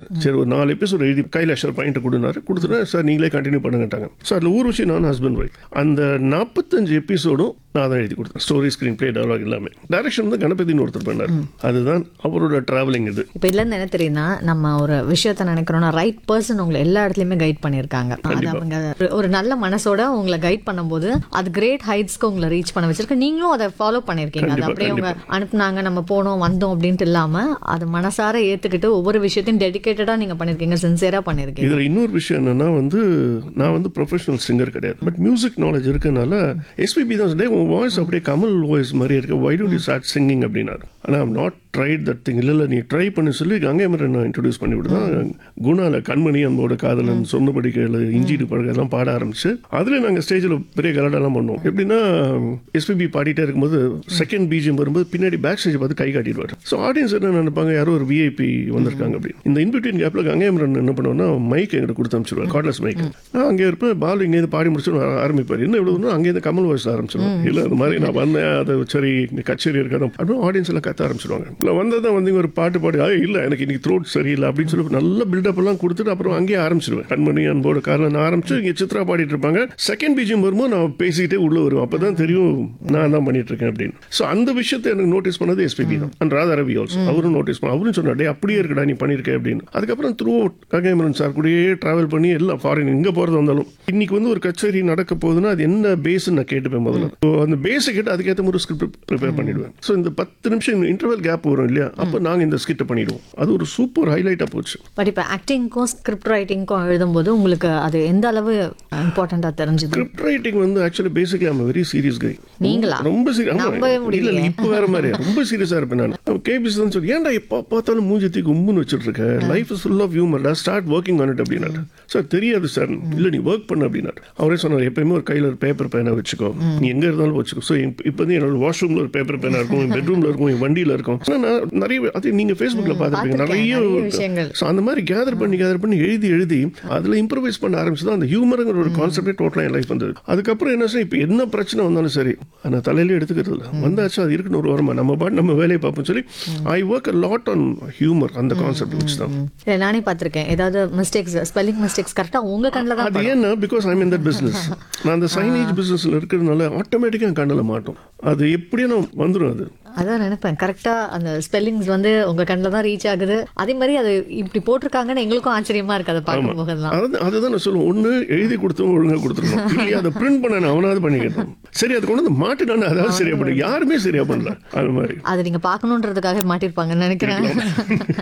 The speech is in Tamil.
சரி ஒரு நாலு எபிசோட் எழுதி கையில் அஷர் பாயிண்ட் கொடுனாரு கொடுத்துட்டு சார் நீங்களே கண்டினியூ பண்ணுங்கட்டாங்க ஸோ அதில் ஊர்வசி நான் ஹஸ்பண்ட் ஒய்ஃப் அந்த நாற்பத்தஞ்சு எபிசோடும் நான் தான் எழுதி கொடுத்தேன் ஸ்டோரி ஸ்க்ரீன் பிளே டயலாக் எல்லாமே டைரக்ஷன் வந்து கணபதினு ஒருத்தர் பண்ணார் அதுதான் அவரோட டிராவலிங் இது இப்போ இதுலேருந்து என்ன தெரியுதுன்னா நம்ம ஒரு விஷயத்த நினைக்கிறோம்னா ரைட் பர்சன் உங்களை எல்லா இடத்துலையுமே கைட் பண்ணியிருக்காங்க அது அவங்க ஒரு- ஒரு நல்ல மனசோட உங்களை கைட் பண்ணும்போது அது கிரேட் ஹைட்ஸ்க்கு உங்களை ரீச் பண்ண வச்சிருக்கு நீங்களும் அதை ஃபாலோ பண்ணியிருக்கீங்க அது கண்டிப்பா, அப்படியே அவங்க அனுப்புனாங்க நம்ம போனோம் வந்தோம் அப்படின்ட்டு இல்லாம அது மனசார ஏத்துக்கிட்டு ஒவ்வொரு விஷயத்தையும் டெடிகேட்டடா நீங்க பண்ணிருக்கீங்க சின்சியரா பண்ணிருக்கீங்க இதில் இன்னொரு விஷயம் என்னன்னா வந்து நான் வந்து ப்ரொஃபஷனல் சிங்கர் கிடையாது பட் மியூசிக் நாலேஜ் இருக்கனால எஸ்பிபி தான் சொன்னேன் உன் வாய்ஸ் அப்படியே கமல் வாய்ஸ் மாதிரி இருக்கு why don't you start singing அப்படின்னாரு ஆனால் I'm not tried that thing இல்லை இல்லை நீ ட்ரை பண்ணி சொல்லி கங்கை மரன் நான் இன்ட்ரடியூஸ் பண்ணி விடுதான் குணால கண்மணி அன்போட காதலன் சொன்னபடி கேளு இஞ்சிடு பழக எல்லாம் பாட ஆரம்பிச்சு அதில் நாங்கள் ஸ்டேஜில் பெரிய கலாட்டெல்லாம் பண்ணோம் எப்படின்னா எஸ்பிபி பாடிட்டே இருக்கும்போது செகண்ட் பிஜிஎம் வரும்போது பின்னாடி பேக் ஸ்டேஜ் பார்த்து கை காட்டிடுவார் ஸோ ஆடியன்ஸ் என்ன நினைப்பாங்க யாரோ ஒரு விஐபி வந்திருக்காங்க அப்படின்னு இந்த இன்பிட்வீன் கேப்பில் கங்கைமரன் என்ன பண்ணுவோம்னா மைக் எங்கிட்ட கொடுத்து அனுப்பிச்சிடுவார் கார்ட்லெஸ் மைக் நான் அங்கே இருப்பேன் பால் இங்கேருந்து பாடி முடிச்சு ஆரம்பிப்பார் என்ன இவ்வளோ அங்கேருந்து கமல் வாய்ஸ் ஆரம்பிச்சிடும் இல்லை அந்த மாதிரி நான் வந்தேன் அது சரி இங்க கச்சேரி இருக்காது அப்படின்னு ஆடியன்ஸ் எல்லாம் கத்த ஆரம்பிச்சிடுவாங்க இல்லை வந்ததான் வந்து ஒரு பாட்டு பாடி "ஆ, இல்லை எனக்கு இன்னைக்கு த்ரோட் சரியில்லை அப்படின்னு சொல்லி நல்ல பில்டப் எல்லாம் கொடுத்துட்டு அப்புறம் அங்கேயே ஆரம்பிச்சிடுவேன் கண்மணி அன்போட காரணம் நான் ஆரம்பிச்சு இங்கே சித்ரா பாடிட்டு இருப்பாங்க செகண்ட் பிஜிஎம் வரும்போது நான் பேசிக்கிட்டே உள்ள வருவேன் அப்போ தான் தெரியும் நான் தான் பண்ணிட்டு இருக்கேன் அப்படின்னு ஸோ அந்த விஷயத்தை எனக்கு நோட்டீஸ் பண்ணது எஸ்பிபி தான் அண்ட் ராதா ரவி ஆல்சோ அவரும் நோட்டீஸ் பண்ண அவரும் சொன்னார் "டேய், அப்படியே இருக்கடா நீ பண்ணியிருக்க அப்படின்னு அதுக்கப்புறம் த்ரூ அவுட் கங்கைமரன் சார் கூடயே டிராவல் பண்ணி எல்லாம் ஃபாரின் எங்கே போகிறது வந்தாலும் இன்னைக்கு வந்து ஒரு கச்சேரி நடக்க போகுதுன்னா அது என்ன பேஸ்ன்னு நான் கேட்டுப்பேன் முதல்ல So, அந்த பேஸை கேட்டு அதுக்கேற்ற ஒரு ஸ்கிரிப்ட் ப்ரிப்பேர் பண்ணிடுவேன் ஸோ இந்த பத்து நிமிஷம் இன்டர்வல் கேப் வரும் இல்லையா அப்போ நாங்கள் இந்த ஸ்கிரிப்டை பண்ணிடுவோம் அது ஒரு சூப்பர் ஹைலைட்டாக போச்சு பட் இப்போ ஆக்டிங்க்கும் ஸ்கிரிப்ட் ரைட்டிங்க்கும் எழுதும்போது உங்களுக்கு அது எந்த அளவு இம்பார்ட்டண்டா தெரிஞ்சுது ஸ்கிரிப்ட் ரைட்டிங் வந்து actually basically I'm very serious guy நீங்களா? ரொம்ப சீரியஸ் நம்பவே ஆமா முடியலையே. இல்ல இப்போ வேற மாதிரி ரொம்ப சீரியஸா இருப்பேன் நான் கேபிஸ் தான் சொல்லி ஏன்டா எப்போ பார்த்தாலும் மூஞ்சி தூக்கி உம்முன்னு வச்சுட்டு இருக்க லைஃப் இஸ் ஃபுல் ஆஃப் ஹியூமர்டா ஸ்டார்ட் ஒர்க்கிங் ஆன் இட் அப்படின்னாரு சார் தெரியாது சார் இல்ல நீ ஒர்க் பண்ண அப்படின்னாரு அவரே சொன்னார் எப்பயுமே ஒரு கையில ஒரு பேப்பர் பேனா வச்சுக்கோ நீ எங்க இருந்தாலும் வச்சுக்கோ ஸோ இப்போ வந்து என்னோட வாஷ்ரூம்ல ஒரு பேப்பர் பேனா இருக்கும் என் பெட்ரூம்ல இருக்கும் என் வண்டியில இருக்கும் ஆனா நான் நிறைய அது நீங்க ஃபேஸ்புக்ல பார்த்துருப்பீங்க பார்த்திருக்கேன். நிறைய நிறைய விஷயங்கள். ஸோ அந்த மாதிரி கேதர் பண்ணி கேதர் பண்ணி எழுதி எழுதி அதில் இம்ப்ரவைஸ் பண்ண ஆரம்பிச்சு தான் அந்த ஹியூமருங்கிற ஒரு கான்செப்டே டோட்டலாக என் லைஃப் வந்தது அதுக்கப்புறம் என்ன சார் இப்போ என்ன பிரச்சனை வந்தாலும் சரி நான் தலையிலே எடுத்துக்கிறது இல்லை வந்தாச்சு அது இருக்கணும் ஒரு வாரமா நம்ம பாட்டு நம்ம வேலையை பார்ப்போம் சொல்லி I work a lot on humour அந்த கான்செப்ட் வச்சு தான் இல்ல, நானே பார்த்திருக்கேன் ஏதாவது மிஸ்டேக்ஸ் ஸ்பெல்லிங் மிஸ்டேக்ஸ் கரெக்டா உங்க கண்ணில் தான் அது ஏன்னா because I'm in that business நான் அந்த சைனேஜ் பிஸ்னஸில் இருக்கிறதுனால ஆட்டோமேட்டிக்காக கண்ணில் மாட்டோம் அது எப்படியும் நான் வந்துடும் அது அதான் நினைப்பேன் கரெக்டா அந்த ஸ்பெல்லிங்ஸ் வந்து உங்க கண்ணில் தான் ரீச் ஆகுது அதே மாதிரி அது இப்படி போட்டிருக்காங்கன்னு எங்களுக்கும் ஆச்சரியமா இருக்கு அதை பார்க்கும் போதெல்லாம் அதாவது அதுதான் நான் சொல்லுவேன் ஒன்று எழுதி கொடுத்தவங்க ஒழுங்காக கொடுத்துருக்கணும் இல்லையா அதை பிரிண்ட் பண்ண நான் அவனாவது பண்ணிக்கிட்டோம் சரி அது கொண்டு வந்து மாட்டினானே அதாவது சரியா பண்ண யாருமே சரியா பண்ணல அது மாதிரி அதை நீங்க பார்க்கணுன்றதுக்காக மாட்டிருப்பாங்கன்னு நினைக்கிறேன்